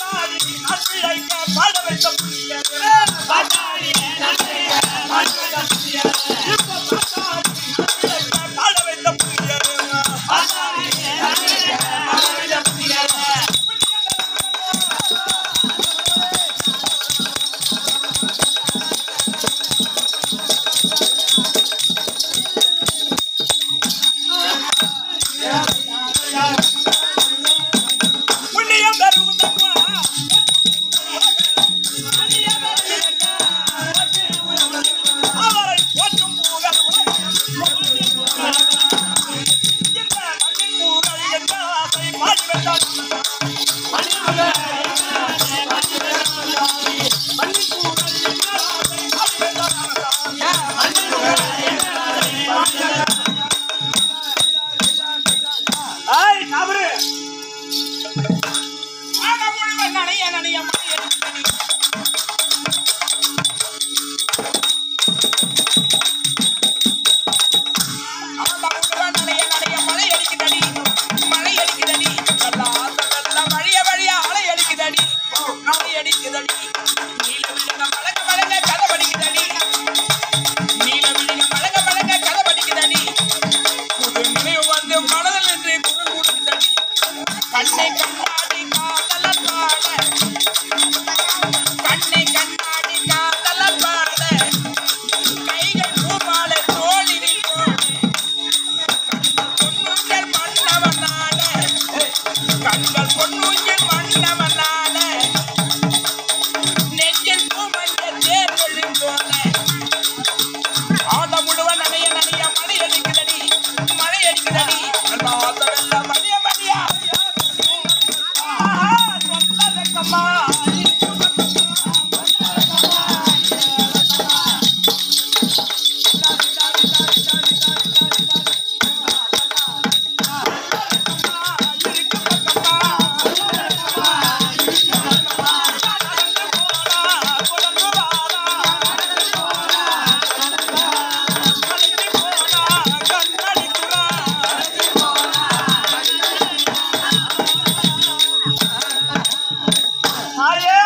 ஏய், சாப்பிடு. நனைய நனைய மழை அடிக்குதடி. ஆமா, உண்மைதான் நனைய நனைய மழை அடிக்குதடி. மழை அடிக்குதடி. வெள்ளாத்த வெள்ள வழிய வழிய அலை அடிக்குதடி. அலை அடிக்குதடி. நீல விழுங்க மழங்க மழங்க கதை படிக்குதடி. நீல விழுங்க மழங்க மழங்க கதை படிக்குதடி. புது நினைவு வந்து மனதில் நின்று குரல் கொடுக்குதடி. கண்ணை கண்ணாடி காதலர் பாட கண்ணை கண்ணாடி காதலர் பாட கைகள் பூமாலை தோளில் போடு பொன்னூஞ்சல் மன்னவனான கண்கள் பொன்னூஞ்சல் மன்னவனான நெஞ்சில் பூமஞ்சள் தேர்தலில் போல ஆத முழுவன் நனைய நனைய மழை அடிக்குதடி மழை அடிக்குதடி வெள்ளாத வெள்ள மழைய மழையா தாயே,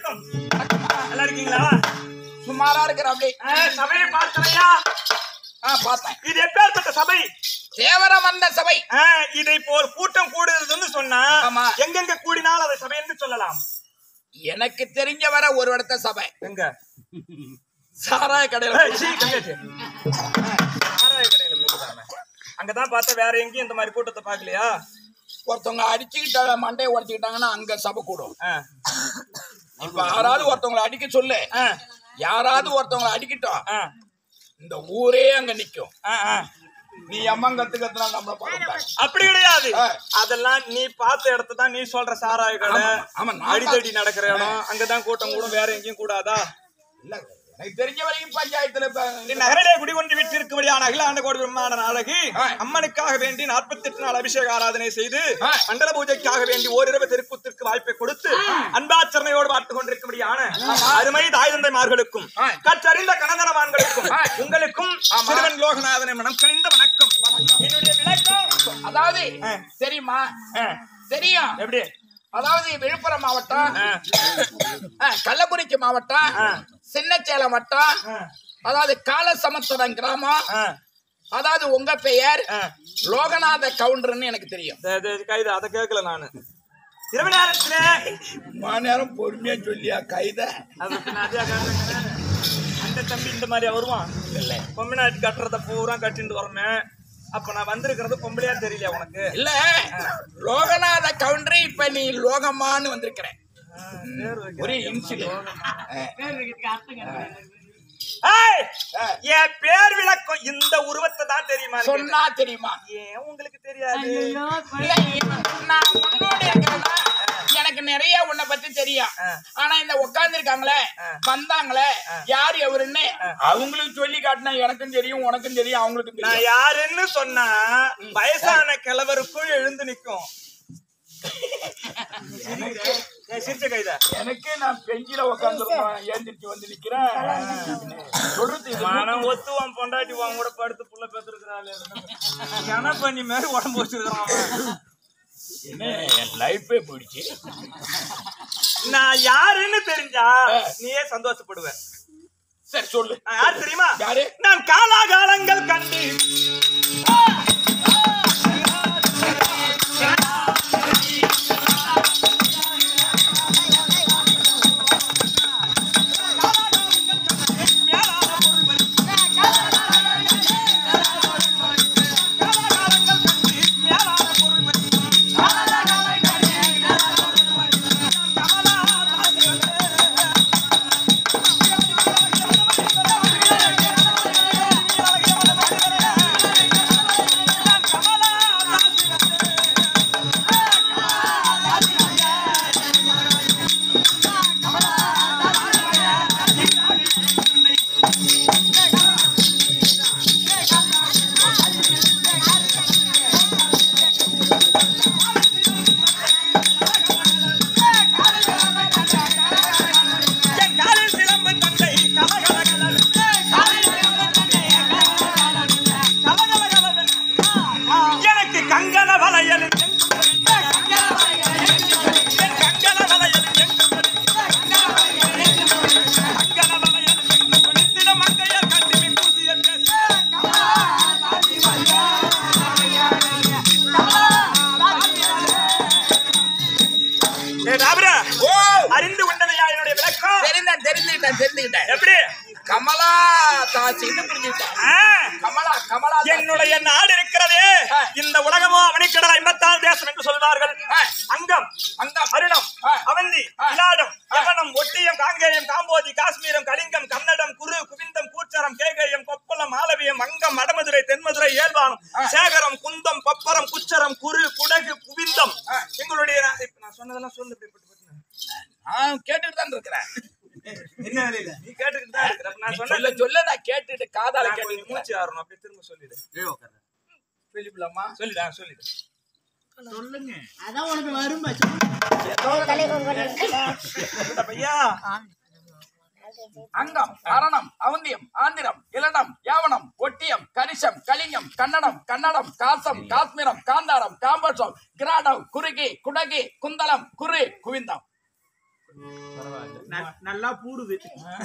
வணக்கம் நல்லா இருக்கீங்களா சுமாரா இருக்கிற அப்படி ஆ, சபையை பார்த்தனையா ஆ பார்த்தேன் இது எப்பேற்பட்ட சபை தேவரம் அந்த சபை ஆ, இதை இப்போ ஒரு கூட்டம் கூடுதுன்னு சொன்னா ஆமா. எங்கெங்க கூடினால் அதை சபை என்று சொல்லலாம் எனக்கு தெரிஞ்ச வர ஒரு இடத்த சபை எங்க சாராய கடையில ஏய், சீ, கங்காச்சி. ஆராய கடையில போட்டுதானே. அங்கதான் பார்த்தா வேற எங்கேயும் இந்த மாதிரி கூட்டத்தை பார்க்கலையா ஒருத்தவங்க அடிச்சுக்கிட்டாங்க மண்டையை உடச்சுக்கிட்டாங்கன்னா அங்க சபை கூடும் ஆ, இப்ப யாராவது ஒருத்தவங்களை அடிக்க சொல்லு ஆ, யாராவது ஒருத்தவங்களை அடிக்கட்டும் ஆ, இந்த ஊரே அங்க நிக்கும் ஆ, ஆ. நீ அம்மா கத்து கத்துனா நம்மள பார்க்க அப்படி கிடையாது ஆ. அதெல்லாம் நீ பார்த்த இடத்த தான் நீ சொல்ற சாராய கடை ஆமா, ஆமா, நான் அடிதடி நடக்கிற இடம் அங்கதான் கூட்டம் கூடும் வேற எங்கேயும் கூடாதா இல்ல எனக்கு தெரிஞ்ச வரைக்கும் பஞ்சாயத்துல இப்ப- நகரிலே குடிகொண்டு விட்டிருக்கும்படியான அகிலாண்ட கோடி பிரம்மாண்ட நாடகி ஆ. அம்மனுக்காக வேண்டி நாற்பத்தி எட்டு நாள் அபிஷேக ஆராதனை செய்து ஆ. மண்டல பூஜைக்காக வேண்டி ஓரிரவு தெருக்கூத்திற்கு வாய்ப்பை கொடுத்து அன்பாச்சரணையோடு பார்த்துக் கொண்டிருக்கும்படியான அருமை தாய் தந்தைமார்களுக்கும் ஆ. கற்றறிந்த கணந்தனவான்களுக்கும் ஆ. உங்களுக்கும் ஆமா. சிறுவன் லோகநாதனை மனம் கணிந்த வணக்கம் என்னுடைய விளக்கம் அதாவது ஆ. தெரியுமா ஆ, தெரியும் எப்படி அதாவது விழுப்புரம் மாவட்டம் ஆ. ஆ, கள்ளக்குறிச்சி மாவட்டம் ஆ. சின்னச்சேலம் வட்டம் ஆ, அதாவது காலசமுத்திரம் கிராமம் ஆ, அதாவது உங்க பெயர் ஆ. லோகநாத கவுண்டர்னு எனக்கு தெரியும் தே- தே- கைது அதை கேட்கல நானு இரவு நேரத்துல நேரம் பொறுமையா சொல்லியா கைத அது பின்ன அதே காரணம் அந்த தம்பி இந்த மாதிரி வருவான் இல்ல பொம்மை நாட்டு கட்டுறத பூரா கட்டிட்டு வரமே அப்ப நான் வந்திருக்கிறது பொம்பளையா தெரியல உனக்கு இல்ல லோகநாத கவுண்டர் இப்ப நீ லோகமான்னு வந்திருக்கிற ஒரே இன்சிடென்ட் ஏய், ஆ. என் பேர் விளக்கம் இந்த உருவத்தை தான் தெரியுமா சொன்னா தெரியுமா ஏன் உங்களுக்கு தெரியாது இல்ல, நான் உன்னோட இருக்கிறேன்னா, எனக்கு நிறைய உன்னை பத்தி தெரியும் ஆ. ஆனா இந்த உட்கார்ந்து இருக்காங்களே வந்தாங்களே யார் எவருன்னு அவங்களுக்கு சொல்லி காட்டினா எனக்கும் தெரியும் உனக்கும் தெரியும் அவங்களுக்கும் நான் தெரியும் யாருன்னு சொன்னா வயசான கிழவருக்கும் எழுந்து நிக்கும் ஏய், சிரிச்ச கைதா எனக்கு நான் பெஞ்சில உட்கார்ந்து ஏந்திரிச்சு வந்து நிக்கிறேன் சொல்றது இது மனம் ஒத்துவான் பொண்டாட்டி வாங்க கூட படுத்து புள்ள பெற்றிருக்கிறாள் கன பண்ணி மாதிரி உடம்பு வச்சிருக்கான் அவன். என்ன என் லைஃபே போயிடுச்சு நான் யாருன்னு தெரிஞ்சா நீயே சந்தோஷப்படுவ சரி சொல்லு நான் யார் தெரியுமா யாரு நான் காலாகாலங்கள் கண்டு என் காலில் சிலம்பு தந்தை கலகலகலன். கலகலகலன். எனக்கு கங்கண வளையல் என் கங்கண வளையல் என் கங்கண வளையல் குளித்திட மங்கையர் கண்டிமி கூசிய பேச ஏ ராபரா ஓ அறிந்து கொண்டதையா என்னுடைய விளக்கம் தெரிந்தேன் தெரிஞ்சுக்கிட்டேன் தெரிஞ்சுக்கிட்டேன் எப்படி கமலா தாசின்னு புரிஞ்சுக்கிட்டேன் ஆ, கமலா கமலா தாசி. என்னுடைய நாடு இருக்கிறதே ஆ. இந்த உலகமோ அவனிக்கடல் ஐம்பத்தாறு தேசம் என்று சொல்வார்கள் ஆ. அங்கம் அங்கம். அருணம் ஆ. அவந்தி ஆ. இலாடம் யவனம் ஒட்டியம் காங்கேயம் காம்போதி காஷ்மீரம் கலிங்கம் கன்னடம் குரு குவிந்தம் கூச்சரம் கேகேயம் கொப்பளம் ஆலவியம் அங்கம் வடமதுரை தென்மதுரை ஏல்வானம் ஆ. சேகரம் குந்தம் பப்பரம் குச்சரம் குரு குடகு குவிந்தம் ஆ. எங்களுடைய நா- இப்ப நான் சொன்னதெல்லாம் சொல்லு இப்படி பட்டு பட்டுன்னு. நான் கேட்டுட்டு தான் இருக்கிறேன் நீ கேட்டுக்கிட்டு தான் இருக்கிற. நான் சொல்ல சொன்னது சொல்ல நான் கேட்டுட்டு காதால நான் கொஞ்சம் கேட்டு மூச்சு ஆறணும் அப்படியே திரும்ப சொல்லிடு சொல்லிவிடலாமா சொல்லிடா சொல்லிடு அதான் உனக்கு வரும் பையா அங்கம் அரணம் அவந்தியம் ஆந்திரம் இலடம் யாவனம் ஒட்டியம் கரிசம் கலிங்கம் கன்னடம் கன்னடம் காசம் காஷ்மீரம் காந்தாரம் காம்பசம் கிராடம் குறுகி குடகி குந்தலம் குரு குவிந்தம் ந- நல்லா பூடுது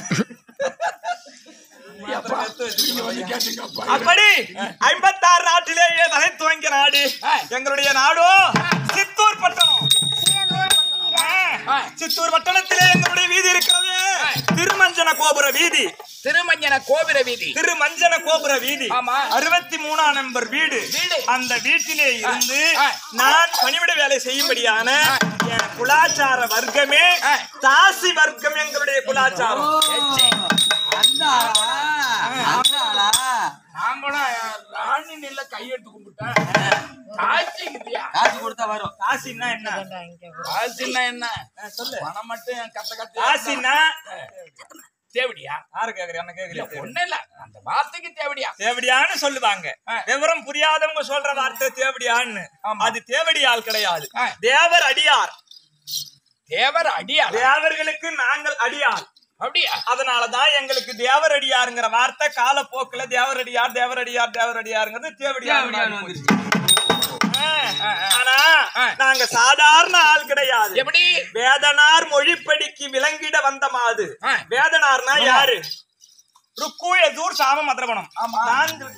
அப்படி ஐம்பத்தாறு நாட்டிலேயே தலை துவங்கிய நாடு எங்களுடைய நாடோ சித்தூர் பட்டணம் ஆ, சித்தூர் பட்டணத்திலே எங்களுடைய வீதி இருக்கிறது திருமஞ்சன கோபுர வீதி திருமஞ்சன கோபுர வீதி திருமஞ்சன கோபுர வீதி ஆமா. அறுபத்தி மூணாம் நம்பர் வீடு வீடு. அந்த வீட்டிலே இருந்து ஆ. நான் பணிவிட வேலை செய்யும்படியான என் குலாச்சார வர்க்கமே ஆ. தாசி வர்க்கம் எங்களுடைய குலாச்சாரம் நான் கூட ராணி நெல்ல கையெடுத்து கும்பிட்டேன் காய்ச்சிக்குதியா காசு கொடுத்தா வரும் தாசின்னா என்ன காய்ச்சின்னா என்ன ஆ, சொல்லு பணம் மட்டும் கத்த கத்த தாசின்னா தேவடியா யாரு கேக்குறியா என்ன இல்ல கேக்குறியா ஒண்ணு இல்ல அந்த வார்த்தைக்கு தேவடியா தேவடியான்னு சொல்லுவாங்க ஆ. விவரம் புரியாதவங்க சொல்ற வார்த்தை தேவடியான்னு ஆமா. அது தேவடியால் கிடையாது ஆ. தேவர் அடியார் தேவர் அடியா தேவர்களுக்கு நாங்கள் அடியார் அப்படியா அதனாலதான் எங்களுக்கு தேவரடியாருங்கிற வார்த்தை காலப்போக்குல தேவரடியார் தேவரடியார் தேவரடியாருங்கிறது தேவடியார் தேவடியார் மாறி வந்துருச்சு. போச்சு. ஆ, ஆனா ஆ. நாங்க சாதாரண ஆள் கிடையாது எப்படி வேதனார் மொழிப்படிக்கு விளங்கிட வந்த மாது ஆ. வேதனார்னா யாரு ருக்கு எதூர் சாம மதுரவனம் ஆமா. நான்கு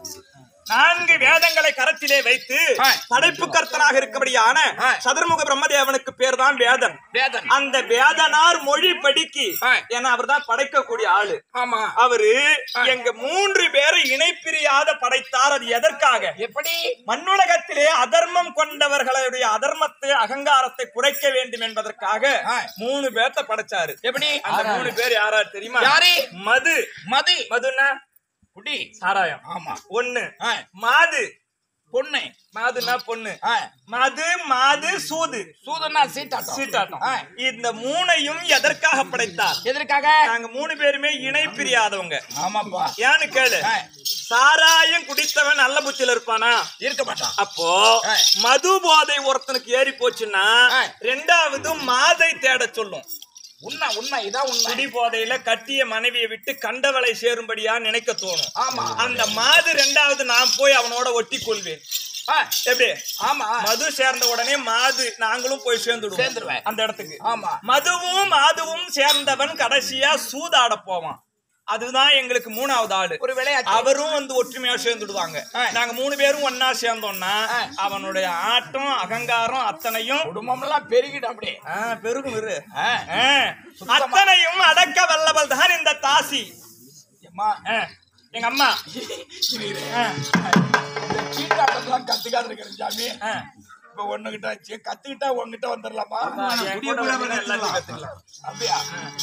நான்கு வேதங்களை கரத்திலே வைத்து ஆ. படைப்பு கர்த்தனாக இருக்கபடியான ஆ. சதுர்முக பிரம்மதேவனுக்கு பேர் தான் வேதன் வேதன் அந்த வேதனார் மொழி படிக்கு ஆ. ஏன்னா அவர் தான் படைக்கக்கூடிய ஆளு ஆமா அவரு எங்க மூன்று பேரை இணைப்பிரியாத படைத்தார் அது எதற்காக எப்படி மண்ணுலகத்திலே அதர்மம் கொண்டவர்களுடைய அதர்மத்தை அகங்காரத்தை குறைக்க வேண்டும் என்பதற்காக ஆ. மூணு பேர்த்த படைச்சாரு எப்படி அந்த மூணு பேர் யாரா தெரியுமா யாரு? மது மது மதுன்னா குடி சாராயம் ஆமா ஒண்ணு ஆ. மாது பொண்ணு மாதுன்னா பொண்ணு ஆ. மது மாது சூது சூதனா சீட்டாட்டம் சீட்டாட்டம் ஆ. இந்த மூணையும் எதற்காக படைத்தார் எதற்காக நாங்க மூணு பேருமே இணை பிரியாதவங்க ஆமாப்பா ஏன்னு கேளு ஆ. சாராயம் குடித்தவன் நல்ல புத்தியில இருப்பானா இருக்க மாட்டான் அப்போ ஆ. மது போதை ஒருத்தனுக்கு ஏறி போச்சுன்னா ஆ. ரெண்டாவது மாதை தேட சொல்லும் உண்மை உண்மை இதான் உண்மை குடி போதையில கட்டிய மனைவியை விட்டு கண்டவளை சேரும்படியா நினைக்க தோணும் ஆமா அந்த மாது ரெண்டாவது நான் போய் அவனோட ஒட்டி கொள்வேன் ஆ, எப்படி ஆமா மது சேர்ந்த உடனே மாது நாங்களும் போய் சேர்ந்துடுவோம் சேர்ந்துருவேன். அந்த இடத்துக்கு ஆமா மதுவும் மாதுவும் சேர்ந்தவன் கடைசியா சூதாட போவான் அதுதான் எங்களுக்கு மூணாவது ஆளு ஒரு விளையாட்டு அவரும் வந்து ஒற்றுமையா சேர்ந்துடுவாங்க ஆ. நாங்க மூணு பேரும் ஒன்னா சேர்ந்தோம்னா ஆ. அவனுடைய ஆட்டம் அகங்காரம் அத்தனையும் குடும்பம் எல்லாம் பெருகிடும் அப்படியே ஆ, பெருகும் இரு ஆ, ஆ. அத்தனையும் அடக்க வல்லவள் தான் இந்த தாசி அம்மா, ஆ. எங்க அம்மா இரு, இரு. ஆ. இந்த சீட்டாட்டத்தெல்லாம் கத்துக்காது இருக்கிற சாமி ஆ. இப்ப ஒண்ணுகிட்ட ஆச்சு கத்துக்கிட்டா உங்ககிட்ட வந்துடலாமா என் குடிய கூட கூட வந்து கத்துக்கலாம். எல்லாத்தையும் கத்துக்கலாம். அப்படியா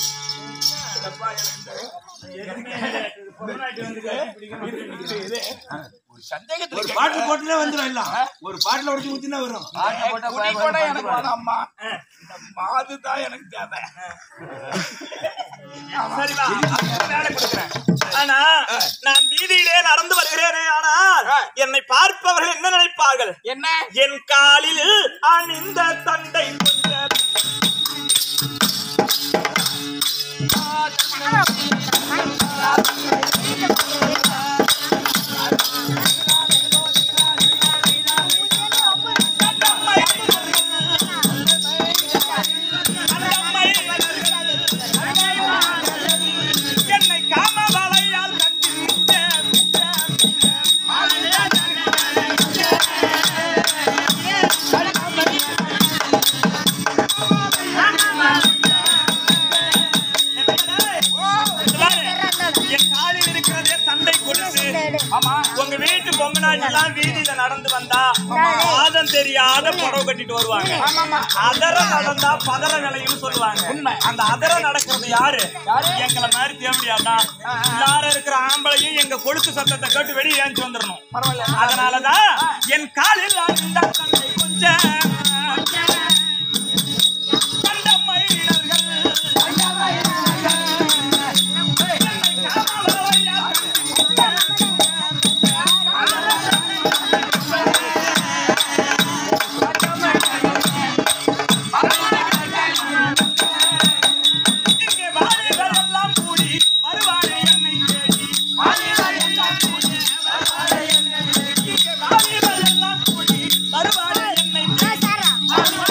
இதப்பா, எனக்கு இது, இது, ஒரு சந்தேகத்துல ஒரு பாட்டு போட்டுனே வந்துரும் எல்லாம் ஒரு பாட்டுல உடச்சு ஊத்தினா வரும் கேட்கிறேன். குடி கூட எனக்கு வேணாம்மா இந்த மாது தான் எனக்கு தேவை சரிவா, அதுக்கு வேலை கொடுக்கிறேன். ஆனா நான் வீதியிலே நடந்து வருகிறேனே ஆனால் என்னை பார்ப்பவர்கள் என்ன நினைப்பார்கள் என்ன என் காலில் அணிந்த தண்டை கொஞ்ச என்னை காமவலையால் கண்டிருந்தேன் என் காலில் இருக்கிறதே தண்டை கொடுத்து ஆமா உங்க வீட்டு பொம்மனாட்டி எல்லாம் வீதியில நடந்து வந்தா பாதம் தெரியாத புடவை கட்டிட்டு வருவாங்க ஆமாமா அதர நடந்தா பதற விலையும் சொல்லுவாங்க உண்மை. அந்த அதர நடக்கிறது யாரு எங்களை மாதிரி தேவையாதான் எல்லாரும் இருக்கிற ஆம்பளையும் எங்க கொழுத்து சத்தத்தை கேட்டு வெளியே ஏஞ்சி வந்துடணும் பரவாயில்ல அதனாலதான் என் காலில் அந்த தந்தை கொஞ்சம் கண்டமயிலர்கள் இங்கே வாலிபர் எல்லாம் கூடி வருவாரே என்னை தேடி வாலிபர் எல்லாம் கூடி வருவாரே என்னை தேடி இங்கே வாலிபர் எல்லாம் கூடி வருவாரே என்னை தேடி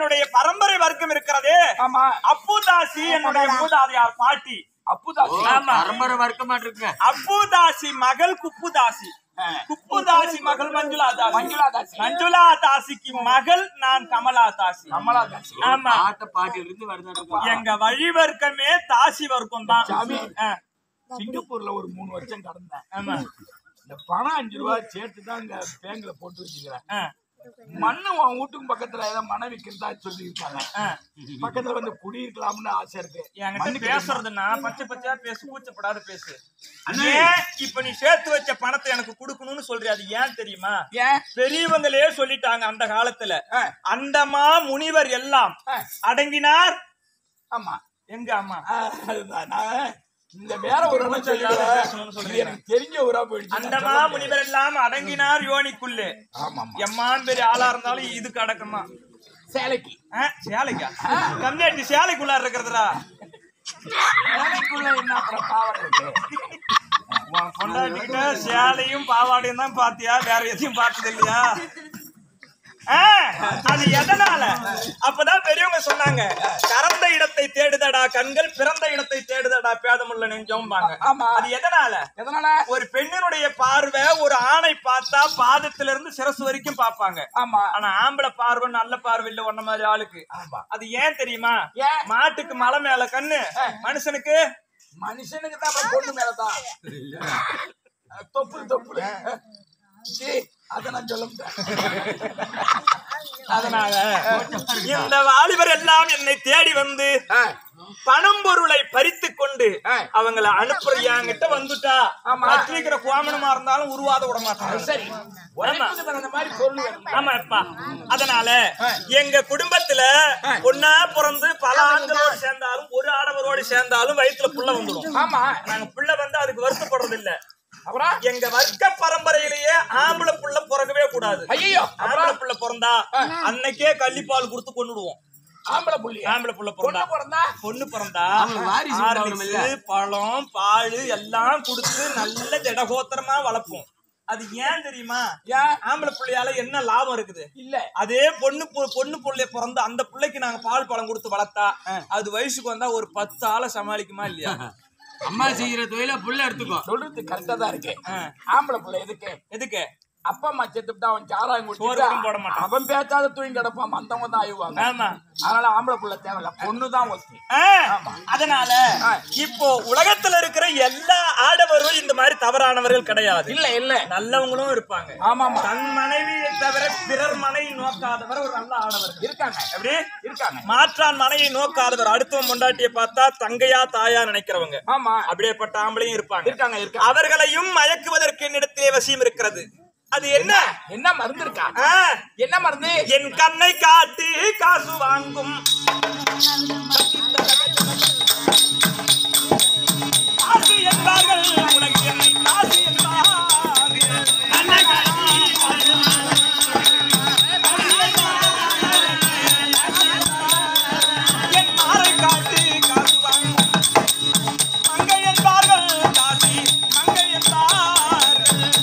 எங்களுடைய பரம்பரை வர்க்கம் இருக்கிறதே ஆமா அப்புதாசி என்னுடைய மூதாதையார் பாட்டி அப்புதாசி ஆமா. பரம்பரை வர்க்கமா இருக்குங்க அப்புதாசி மகள் குப்புதாசி குப்புதாசி மகள் மஞ்சுளா தாசி மஞ்சுளா தாசி. மஞ்சுளா தாசிக்கு மகள் நான் கமலா தாசி கமலாதாசி ஆமா பாட்ட பாட்டில இருந்து வருதா எங்க வழி வர்க்கமே தாசி வர்க்கம் தான் சாமி. ஆ, சிங்கப்பூர்ல ஒரு மூணு வருஷம் கடந்தேன் ஆமா இந்த பணம் அஞ்சு ரூபாய் சேர்த்து தான் இங்க பேங்க்ல போட்டு வச்சுக்கிறேன் ஆ, மண்ணு உன் வீட்டுக்கு பக்கத்துல ஏதோ மனை விற்கிறதா சொல்லியிருக்காங்க ஆ. பக்கத்துல வந்து குடியிருக்கலாம்னு ஆசை இருக்கு என்கிட்ட பேசுறதுன்னா பச்சை பச்சையா பேசு கூச்சப்படாத பேசு ஏன் இப்ப நீ சேர்த்து வச்ச பணத்தை எனக்கு கொடுக்கணும்னு சொல்றிய அது ஏன் தெரியுமா ஏன் பெரியவங்களே சொல்லிட்டாங்க அந்த காலத்துல ஆ. அண்டமா முனிவர் எல்லாம் ஆ. அடங்கினார் ஆமா எங்க அம்மா ஆ, அதுதான் நான் இந்த வேற ஒரு இடம் பேசணும்னு சொல்லிடுவேன் சொல்றீங்க. இது எனக்கு தெரிஞ்ச ஊரா போயிடுச்சு நான் அண்டமா சொல்ல முடியாது. முனிவர் எல்லாம் அடங்கினார் யோனிக்குள்ளே ஆமா ஆமா எம்மான் பெரிய ஆளா இருந்தாலும் இதுக்கு அடக்கமா சேலைக்கு ஆ, சேலைக்கா கம்மியாட்டி சேலைக்குள்ளார இருக்கிறதுடா சேலைக்குள்ள என்ன அப்புறம் பாவம் இருக்கு உன் பொண்டாட்டிக்கிட்ட சேலையும் பாவாடையும் தான் பாத்தியா வேற எதையும் பார்த்தது இல்லையா ஆ, அது எதனால அப்பதான் பெரியவங்க சொன்னாங்க கறந்த இடத்தை தேடுதடா கண்கள் பிறந்த இடத்தை தேடுதடா பேதமுள்ள நெஞ்சம்பாங்க ஆமா. அது எதனால எதனால ஒரு பெண்ணினுடைய பார்வை ஒரு ஆணை பார்த்தா பாதத்துல இருந்து சிரசு வரைக்கும் பார்ப்பாங்க ஆமா ஆனா ஆம்பளை பார்வை நல்ல பார்வை இல்ல ஒன்ன மாதிரி ஆளுக்கு ஆமா அது ஏன் தெரியுமா ஏன்? மாட்டுக்கு மலை மேல கண்ணு மனுஷனுக்கு மனுஷனுக்கு தான் அப்புறம் பொண்ணு மேலதான் தொப்புள் தொப்புள் சீ, அதை நான் சொல்ல முடியாது அதனால இந்த வாலிபர் எல்லாம் என்னை தேடி வந்து பணம் பொருளை பறித்து கொண்டு அவங்கள அனுப்புற என்கிட்ட வந்துட்டா பத்திரிக்கிற கோமணமா இருந்தாலும் உருவாத விட மாட்டாங்க சரி உடம்புக்கு தகுந்த மாதிரி பொருள் வேணும் ஆமா அப்பா அதனால எங்க குடும்பத்துல ஒன்னா பிறந்து பல ஆண்களோடு சேர்ந்தாலும் ஒரு ஆடவரோடு சேர்ந்தாலும் வயித்துல புள்ள வந்துடும் ஆமா நாங்க புள்ள வந்து அதுக்கு வருத்தப்படுறது இல்ல அப்புறம் எங்க வர்க்க பரம்பரையிலேயே ஆம்பளை புள்ள பிறக்கவே கூடாது ஐயோ ஆம்பளை புள்ள பிறந்தா அன்னைக்கே கள்ளிப்பால் கொடுத்து கொண்டுடுவோம் ஆம்பளை புள்ளி ஆம்பளை புள்ள பொண்ணு பிறந்தா பிறந்தா பொண்ணு பிறந்தா அவங்களுக்கு வாரிசு உண்டாகணும் இல்ல? ஹார்லிக்ஸ், பழம் பால் எல்லாம் கொடுத்து நல்ல திடகோத்திரமா வளர்ப்போம் அது ஏன் தெரியுமா ஏன் ஆம்பளை புள்ளையால என்ன லாபம் இருக்குது இல்ல அதே பொண்ணு பு- பொண்ணு புள்ளைய பிறந்த அந்த பிள்ளைக்கு நாங்க பால் பழம் கொடுத்து வளர்த்தா அது வயசுக்கு வந்தா ஒரு பத்து ஆளை சமாளிக்குமா இல்லையா அம்மா செய்யற தொழில புள்ள எடுத்துக்கோ சொல்றது கரெக்டா தான் இருக்கு ஆ. ஆம்பளை புள்ள எதுக்கு எதுக்கு அப்பா அம்மா செத்துட்டா அவன் சாராயம் சோறு கூட போட குடிச்சு மாட்டான். அவன் பேச்சாத தூங்கி கிடப்பான் மத்தவங்க தான் ஆயுவாங்க ஆமா அதனால ஆம்பளை புள்ள தேவையில்ல பொண்ணு தான் ஒத்தி ஆ, அதனால இப்போ உலகத்துல இருக்கிற எல்லா ஆடவரும் இந்த மாதிரி தவறானவர்கள் கிடையாது இல்ல இல்ல நல்லவங்களும் இருப்பாங்க ஆமா ஆமா தன் மனைவியை தவிர பிறர் மனைவி நோக்காதவர் ஒரு நல்ல ஆடவர் இருக்காங்க எப்படி இருக்காங்க மாற்றான் மனையை நோக்காதவர் அடுத்தவன் பொண்டாட்டியை பார்த்தா தங்கையா தாயா நினைக்கிறவங்க ஆமா அப்படியேப்பட்ட ஆம்பளையும் இருப்பாங்க இருக்காங்க இருக்காங்க அவர்களையும் மயக்குவதற்கு என்னிடத்திலே வசியம் இருக்கிறது அது என்ன என்ன மருந்து இருக்கா ஆ, என்ன மருந்து என் கண்ணை காட்டி காசு வாங்கும் காசு என்பார்கள் உனக்கு என்னை காசு என்பார்கள் கண்ணை காட்டி என் மாறை காட்டி காசு வாங்கும் மங்கை என்பார்கள் காசி மங்கை என்பார்கள்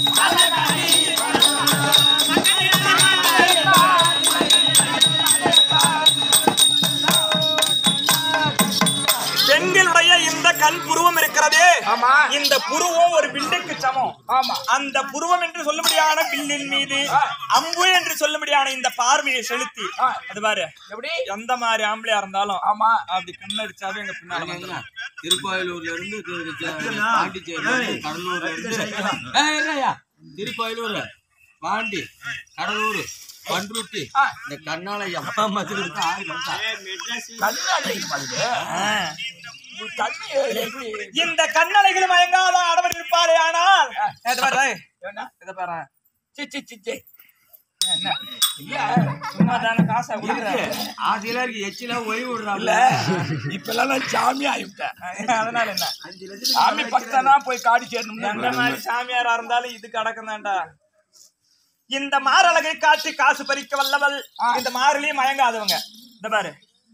பெண்களுடைய இந்த கண் புருவம் இருக்கிறதே ஆமா. இந்த புருவம் ஒரு வில்லுக்கு சமம் ஆமா அந்த புருவம் என்று சொல்லும்படியான வில்லின் மீது அம்பு என்று சொல்லும்படியான இந்த பார்வையை செலுத்தி ஆ. அது பாரு எப்படி எந்த மாதிரி ஆம்பளையா இருந்தாலும் ஆமா அப்படி கண்ணடிச்சாவே எங்க பின்னால வந்துரும். திருக்கோயிலூர்ல இருந்து தி- தி- பாண்டிச்சேரி கடலூர்ல இருந்து ஏய், இல்லையா திருக்கோயிலூர் பாண்டி கடலூர் பண்ருட்டி இந்த கண்ணால எம்மா மதுரை ஆறு கண்டா கண்ணு அடிக்க மாட்டேங்குது ஆ. கண்ணு எப்படி இந்த கண்ணலைகள் மயங்காத ஆடவர் இருப்பாரே ஆனால் இது பாரு, என்ன இத பாரு சி சி சி சி என்ன இல்ல சும்மா தானே காசை கொடுக்குறேன் ஆசையில இருக்கு எச்சில ஓய்வு இல்ல விடுறாப்ல இப்பெல்லாம் நான் சாமி ஆயிட்டேன் அதனால என்ன சாமி பக்தனா போய் காடி சேரணும்னு எந்த மாதிரி சாமியாரா இருந்தாலும் இதுக்கு அடக்கம் தான்டா இந்த மாரழகை காட்டி காசு பறிக்க வல்லவள் இந்த மாறிலையும் மயங்காதவங்க இந்த பாரு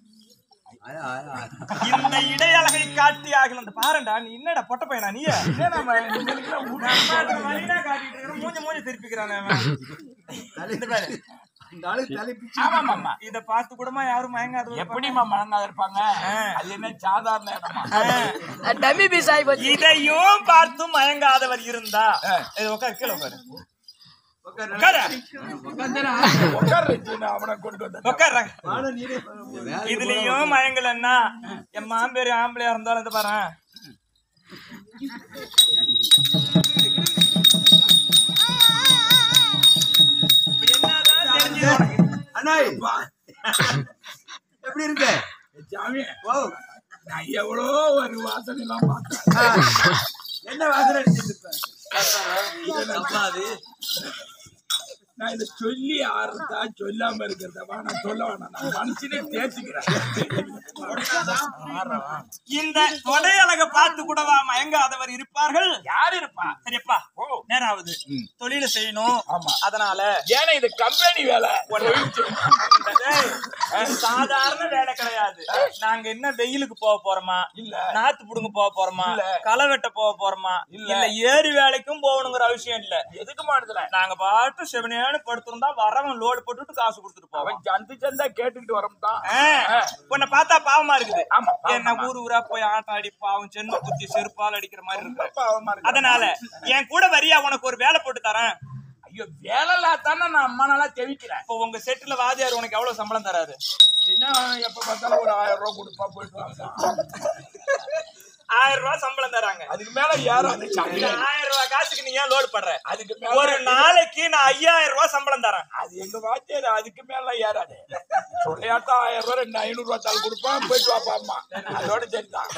இந்த இடையழகை காட்டி ஆகல இந்த பாருடா நீ என்னடா பொட்ட பையனா நீ என்ன நம்ம இவங்களுக்கெல்லாம் ஊ- மூஞ்சி மூஞ்சி திருப்பிக்கிறானே அவன். இந்த பாரு இந்த ஆளு தலைப்பிச்சு ஆமா மாமா இத பார்த்து கூடமா யாரும் மயங்காத எப்படிமா மழங்காத இருப்பாங்க அது என்ன சாதாரண இடமா டம்மி பீஸ் ஆகி போச்சு இதையும் பார்த்து மயங்காதவர் இருந்தா இது உட்காரு கீழே உட்காரு உட்காரு உட்கார்ற அவனை கொண்டு வந்த உட்காரு வாழை நீரே வேலை இதுலயும் மயங்கலன்னா என் மாம்பேரி ஆம்பளையா இருந்தாலும் இது பாரு என்னதான் தெரிஞ்சது உனக்கு? அண்ணா எப்படி இருக்கு சாமி ஓ நான் எவ்வளோ ஒரு வாசனை எல்லாம் பார்த்தேன் என்ன வாசனை அடிச்சிட்டு இருப்ப தப்பாது நான் இதை சொல்லி ஆறுதா சொல்லாம இருக்கிறதா நான் சொல்ல வேணாம் நான் மனுஷனே தேய்ச்சிக்கிறேன் இந்த கொடையழக பார்த்து கூடவா மயங்காதவர் இருப்பார்கள் யார் இருப்பா சரியப்பா ஓ நேரம் ஆகுது தொழில செய்யணும் ஆமா. அதனால ஏன்னா இது கம்பெனி வேலை டேய், இது சாதாரண வேலை கிடையாது நாங்க என்ன வெயிலுக்கு போக போறோமா இல்ல. நாத்து புடுங்க போக போறோமா இல்ல. களை வெட்ட போக போறோமா இல்ல. இல்ல ஏரி வேலைக்கும் போகணுங்கிற அவசியம் இல்ல எதுக்கு மாடுதல நாங்க பாட்டு செவனேன்னு படுத்திருந்தா வரவன் லோடு போட்டுட்டு காசு கொடுத்துட்டு போவோம் அவன் சந்து சந்தா கேட்டுட்டு வரம்தான் உன்னை பார்த்தா பாவமா இருக்குது ஆமா, பாவமா. என்ன ஊர் ஊரா போய் ஆட்டம் அடி பாவம் சென்னு குத்தி செருப்பால் அடிக்கிற மாதிரி இருக்கு பாவமா இருக்கு. அதனால என் கூட வரியா உனக்கு ஒரு வேலை போட்டு தரேன் ஐயோ வேலை தானே நான் அம்மா நாளா தெவிக்கிறேன் இப்போ உங்க செட்டுல வாதியார் உனக்கு எவ்வளவு சம்பளம் தராரு என்ன எப்ப பார்த்தாலும் ஒரு ஆயிரம் ரூபாய் கொடுப்பா போயிட்டு வாங்க ஆயிரம் ரூபாய் சம்பளம் தராங்க அதுக்கு மேல யாரும் சாமி இந்த ஆயிரம் ரூபாய் காசுக்கு நீ ஏன் லோடு பண்ற அதுக்கு மேல ஒரு நாளைக்கு நான் ஐயாயிரம் ரூபாய் சம்பளம் தரேன் அது எங்க வாத்தியார் அதுக்கு மேல ஏறாது சொல்லையாட்டம் ஆயிரம் ரூபாய் ரெண்டு ஐநூறு ரூபாய் தாள் கொடுப்பான் போயிட்டு வாப்பா அம்மா அதோட சரிதான்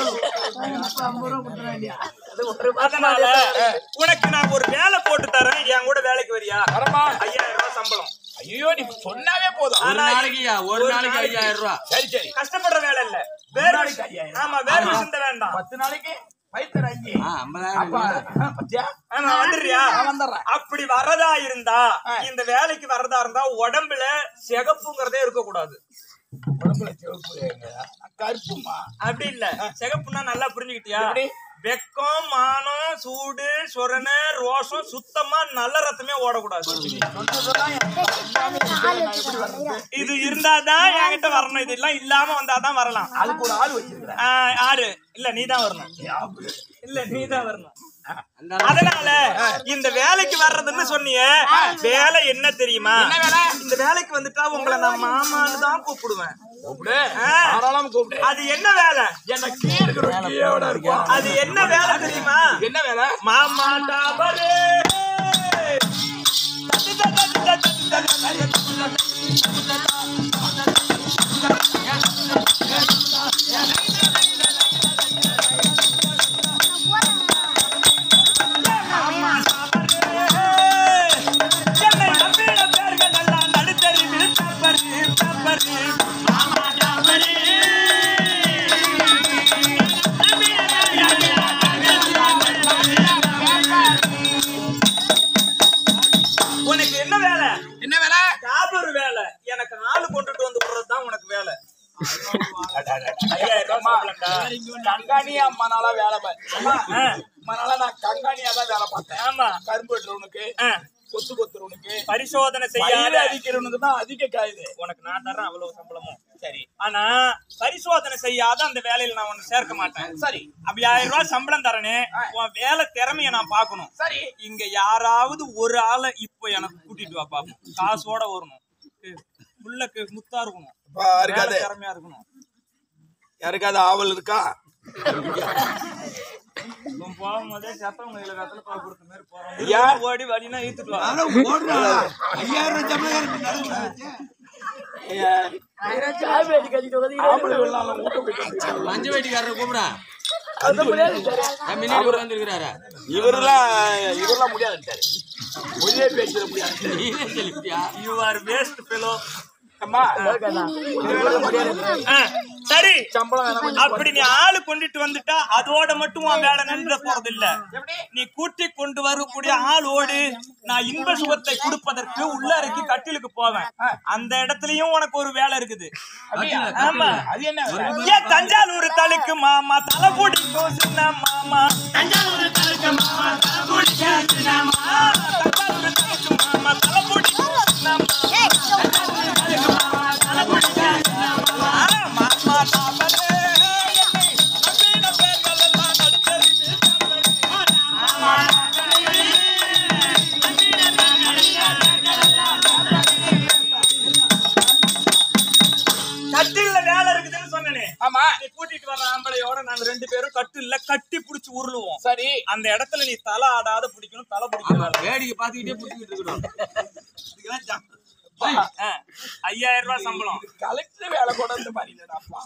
அதனால உனக்கு நான் ஒரு வேலை போட்டு தரேன் என் கூட வேலைக்கு வரியா வரமா ஐயாயிரம் ரூபாய் சம்பளம் ஐயோ நீ சொன்னாவே போதும் ஒரு நாளைக்குயா ஒரு நாளைக்கு ஐயாயிரம் ரூபா சரி சரி கஷ்டப்படுற வேலை இல்ல வேற நாளைக்கு ஐயாயிரம். ஆமா வேற சிந்த வேண்டாம் பத்து நாளைக்கு வயிற்று அஞ்சு ஆ, ஐம்பதாயிரம் அப்பா ரூபா. ஆ, பத்தியா ஆமா வந்துடுறியா நான் வந்துடுறேன் அப்படி வரதா இருந்தா இந்த வேலைக்கு வரதா இருந்தா உடம்புல சிகப்புங்கிறதே இருக்க கூடாது உடம்புல சிவப்பு ஏங்க. நான் கருப்புமா அப்படி இல்ல சிகப்புன்னா நல்லா புரிஞ்சுக்கிட்டியா எப்படி? வெக்கம் மானம் சூடு சொரணை ரோஷம் சுத்தமா நல்ல ரத்தமே ஓடக்கூடாது சொல்றதெல்லாம் எனக்கு எல்லாமே இருக்கு. நான் எப்படி வர்றது இது இருந்தாதான் என்கிட்ட வரணும் இது எல்லாம் இல்லாம வந்தாதான் வரலாம் அதுக்கு ஒரு ஆள் வச்சிருக்கிறேன் ஆஹ், யாரு இல்ல நீதான் வரணும் இல்ல நீதான் வரணும் அந்த அதனால இந்த வேலைக்கு வர்றதுன்னு சொன்னீங்க வேலை என்ன தெரியுமா இந்த வேலைக்கு வந்துட்டா உங்களை நான் மாமான்னு தான் கூப்பிடுவேன் கூப்பிடு ஆ. தாராளமா கூப்பிடு அது என்ன வேலை என்ன கீ இருக்கிற கீயோட இருக்கும் அது என்ன வேலை தெரியுமா என்ன வேலை மாமா டாபரே என்னை நம்பின பேர்கள் எல்லாம் நடுத்தெருவில் தப்பரு, தப்பரு. மாமா டாபரே. உனக்கு என்ன வேலை என்ன வேலை டாபர் வேலை எனக்கு ஆளு கொண்டுட்டு வந்து விடுறதுதான் உனக்கு வேலை ஐயாயிரம் ரூபாய் சம்பளம்டா. கண்காணியா அம்மா நாளா வேலை பார்த்தேன் அம்மா, ஆ, அம்மா நாளா நான் கண்காணியா தான் வேலை பார்த்தேன் ஆமா கரும்பு வெட்டுறவனுக்கு ஆ, கொத்து கொத்துறவனுக்கு பரிசோதனை பயிர் செய்யாத அடிக்கிறவனுக்கு தான் அதிக காயுது உனக்கு நான் தரேன் அவ்வளவு சம்பளமும் சரி ஆனா பரிசோதனை செய்யாத அந்த வேலையில நான் உன்னை சேர்க்க மாட்டேன் சரி அப்படி ஆயிரம் ரூபாய் சம்பளம் தரனே உன் வேலை திறமைய நான் பார்க்கணும் சரி இங்க யாராவது ஒரு ஆளை இப்போ எனக்கு கூட்டிட்டு வா பாப்போம் காசோட வரணும் உள்ள முத்தா இருக்கணும் வேலை திறமையா இருக்கணும் யாருக்காவது ஆவல் இருக்கா இவன் போகும்போதே செத்தவங்க கையில வெத்தலை பாக்கு கொடுத்த மாதிரி ஐயா. போறோம் ஓடி வழினா ஈத்துட்டு வா நானும் ஓடுறா. ஐயாயிரம் சம்பளம் நடுவுல சாமி அடி கட்டிட்டு வந்து ஆம்பளை வெள்ளாலும் ஊட்ட போயிட்டு மஞ்ச வெட்டிக்காரரை கூப்பிடா அந்த முடியாது முன்னாடி உட்காந்துருக்கிறாரா இவரெல்லாம் இவரெல்லாம் முடியாதுட்டாரு ஒரே பேச்சிட முடியாது நீனே செலுத்தியா யூ ஆர் வேஸ்ட் ஃபெலோ அம்மா சரி சம்பளம் வேணாம் அப்படி நீ ஆளு கொண்டுட்டு வந்துட்டா அதோட மட்டும் உன் வேலை நின்ற போறது இல்ல நீ கூட்டி கொண்டு வரக்கூடிய ஆளோடு நான் இன்ப சுகத்தை கொடுப்பதற்கு உள்ளறைக்கு கட்டிலுக்கு போவேன் அந்த இடத்துலயும் உனக்கு ஒரு வேலை இருக்குது ஆமா அது என்ன வேலை? ஏன் தஞ்சாவூர் தலுக்கு மாமா தலை பிடிக்கும் சின்ன மாமா தஞ்சாவூர் தலுக்கு மாமா தலை பிடிக்கும் சின்ன மாமா தஞ்சாவூர் தலுக்கு மாமா தலை பிடிக்கும் சின்ன மாமா ஆம்பளையோட நாங்க ரெண்டு பேரும் கட்டில்ல கட்டி புடிச்சு உருளுவோம் சரி அந்த இடத்துல நீ தலை ஆடாத பிடிக்கணும் தலை பிடிக்கணும் வேடிக்கை பார்த்துக்கிட்டே பிடிச்சிக்கிட்டு இருக்கணும் ஆ, ஐயாயிரம் ரூபாய் சம்பளம் கலெக்டர் வேலை கூட இந்த மாதிரி இல்லடாப்பா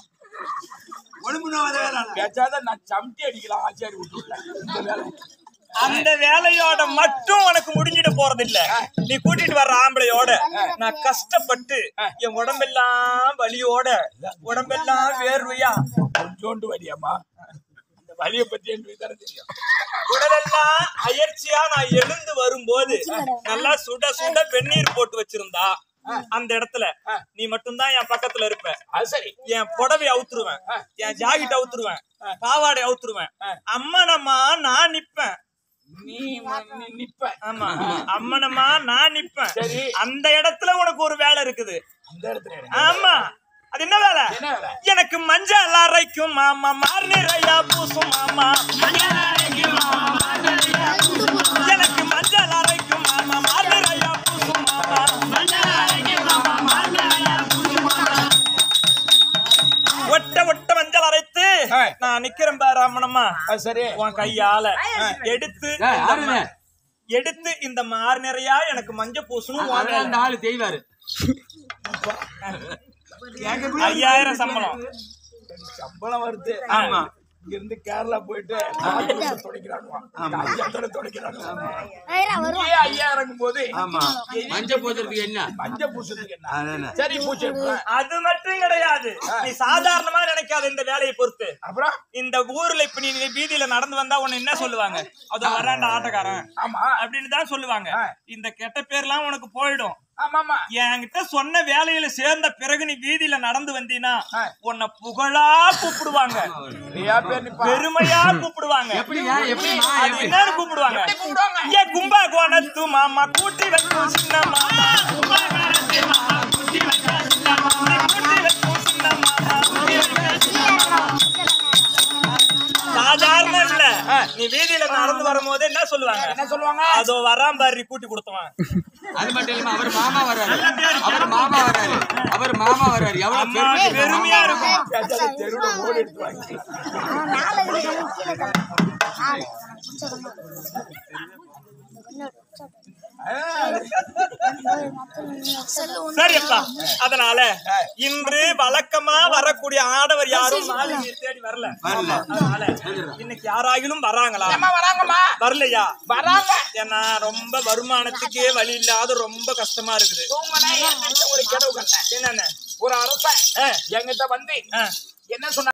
பேச்சாத நான் சம்டி அடிக்கலாம் ஆச்சாரி விட்டுல இந்த வேலை அந்த வேலையோட மட்டும் உனக்கு முடிஞ்சிட்டு போறது இல்ல நீ கூட்டிட்டு வர்ற ஆம்பளையோட நான் கஷ்டப்பட்டு என் உடம்பெல்லாம் வலியோட உடம்பெல்லாம் வேர்வையா கொஞ்சோண்டு வரியாமா அந்த வலியை பத்தி எனக்கு தானே தெரியும் உடலெல்லாம் அயற்சியா நான் எழுந்து வரும்போது நல்லா சுட சுட வெந்நீர் போட்டு வச்சிருந்தா அந்த இடத்துல நீ மட்டும்தான் என் பக்கத்துல இருப்ப அது சரி என் புடவை அவுத்துருவேன் என் ஜாக்கெட் அவுத்துருவேன் பாவாடை அவுத்துருவேன் அம்மனம்மா நான் நிப்பேன் நீ ம- நீ நிப்ப ஆமா அம்மனம்மா நான் நிப்பேன் சரி. அந்த இடத்துல உனக்கு ஒரு வேலை இருக்குது அந்த இடத்துல இரு. ஆமா அது என்ன வேலை என்ன வேலை எனக்கு மஞ்சள் அரைக்கும் மாமா மார்நிறையா பூசும் மாமா எனக்கு மஞ்சள் அரைக்கும் மாமா மார்நிறையா பூசும் மாமா ஒட்ட ஒட்ட மஞ்சள் அரைத்து ஆ. நான் நிக்கிறேன் பாரு அம்மனம்மா அது சரி உன் கையால எடுத்து ஏய், இந்த யாருங்க? ம- எடுத்து இந்த மார் நிறையா எனக்கு மஞ்ச பூசணும் உன் அதான் அந்த ஆளு செய்வாரு ஐயாயிரம் சம்பளம் சம்பளம் வருது ஆமா இங்க இருந்து கேரளா போயிட்டு ஆத்தூர்ல துடைக்கிறானுவான் ஐயாத்தோட துடைக்கிறானுவான் இங்கேயே ஐயா இறங்கும் போது ஆமா மஞ்ச போதுறதுக்கு என்ன மஞ்சள் பூசத்துக்கு என்ன அதானே. சரி பூச்சி எடுப்பேன். அது மட்டும் கிடையாது நீ சாதாரணமா நினைக்காத இந்த வேலையை பொறுத்து அப்புறம் இந்த ஊர்ல இப்ப நீ வீதியில நடந்து வந்தா உன்னை என்ன சொல்லுவாங்க அது வராண்ட ஆட்டக்காரன் ஆமா அப்படின்னு தான் சொல்லுவாங்க இந்த கெட்ட பேர்லாம் உனக்கு போயிடும் ஆமா ஆமா என்கிட்ட சொன்ன வேலையில சேர்ந்த பிறகு நீ வீதியில நடந்து வந்தீன்னா ஆ. உன்னை புகழா கூப்பிடுவாங்க நிறையா பேர் நிப்பா பெருமையா கூப்பிடுவாங்க எப்படியா எப்படிமா அது எப்படி என்னன்னு கூப்பிடுவாங்க எப்படி கூப்பிடுவாங்க? ஏ கும்பா கோணத்து மாமா கூட்டி வைக்கும் சின்ன மாமா நீ கூட்டி வைக்கும் சின்ன மாமா சாதாரண இல்ல நீ வீதியில நடந்து வரும்போது என்ன சொல்லுவாங்க என்ன சொல்லுவாங்க அதோ வரான் பாரு கூட்டி கொடுத்தவன் அது மட்டும் இல்லாம அவர் மாமா வர்றாரு அவர் மாமா வர்றாரு அவர் மாமா வர்றாரு எவ்வளவு அம்மா பெருமை பெருமையா இருக்கும் பேசாத தெருவுல ஓடி எடுத்து வாங்கிக்கலாம் சரியப்பா அதனால இன்று வழக்கமா வரக்கூடிய ஆடவர் யாரும் மாளிகையை தேடி வரல அதனால இன்னைக்கு யாராகிலும் வராங்களா அம்மா வராங்கம்மா வரலையா வராங்க ஏன்னா ரொம்ப வருமானத்துக்கே வழி இல்லாத ரொம்ப கஷ்டமா இருக்குது தூங்கினா என்கிட்ட ஒரு கிடவு கண்டேன் என்னென்ன ஒரு அரசன் ஆ, என்கிட்ட வந்து ஆ. என்ன சொன்ன